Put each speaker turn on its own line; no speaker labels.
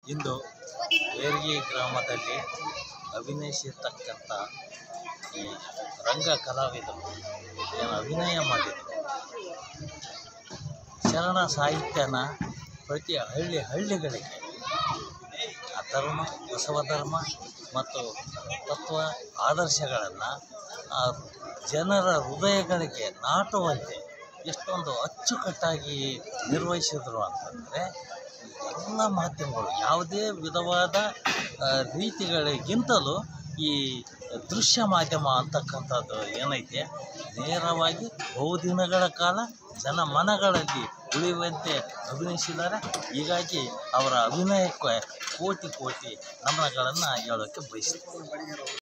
ಇಂದು ಬೇರ್ಗಿ ಗ್ರಾಮದಲ್ಲಿ ಅಭಿನಯಿಸಿರ್ತಕ್ಕಂಥ ಈ ರಂಗ ಕಲಾವಿದರು ಏನು ಅಭಿನಯ ಮಾಡಿದರು ಶರಣ ಸಾಹಿತ್ಯನ ಪ್ರತಿ ಹಳ್ಳಿ ಹಳ್ಳಿಗಳಿಗೆ ಆ ಧರ್ಮ ಬಸವ ಧರ್ಮ ಮತ್ತು ತತ್ವ ಆದರ್ಶಗಳನ್ನು ಜನರ ಹೃದಯಗಳಿಗೆ ನಾಟುವಂತೆ ಎಷ್ಟೊಂದು ಅಚ್ಚುಕಟ್ಟಾಗಿ ನಿರ್ವಹಿಸಿದರು ಅಂತಂದರೆ ಎಲ್ಲ ಮಾಧ್ಯಮಗಳು ಯಾವುದೇ ವಿಧವಾದ ಆ, ರೀತಿಗಳಿಗಿಂತಲೂ ಈ ದೃಶ್ಯ ಮಾಧ್ಯಮ ಅಂತಕ್ಕಂಥದ್ದು ಏನೈತೆ ನೇರವಾಗಿ ಬಹುದಿನಗಳ ಕಾಲ ಜನ ಮನಗಳಲ್ಲಿ ಉಳಿಯುವಂತೆ ಅಭಿನಯಿಸಿದ್ದಾರೆ ಹೀಗಾಗಿ ಅವರ ಅಭಿನಯಕ್ಕೆ ಕೋಟಿ ಕೋಟಿ ನಮನಗಳನ್ನು ಹೇಳೋಕ್ಕೆ ಬಯಸ್ತೀನಿ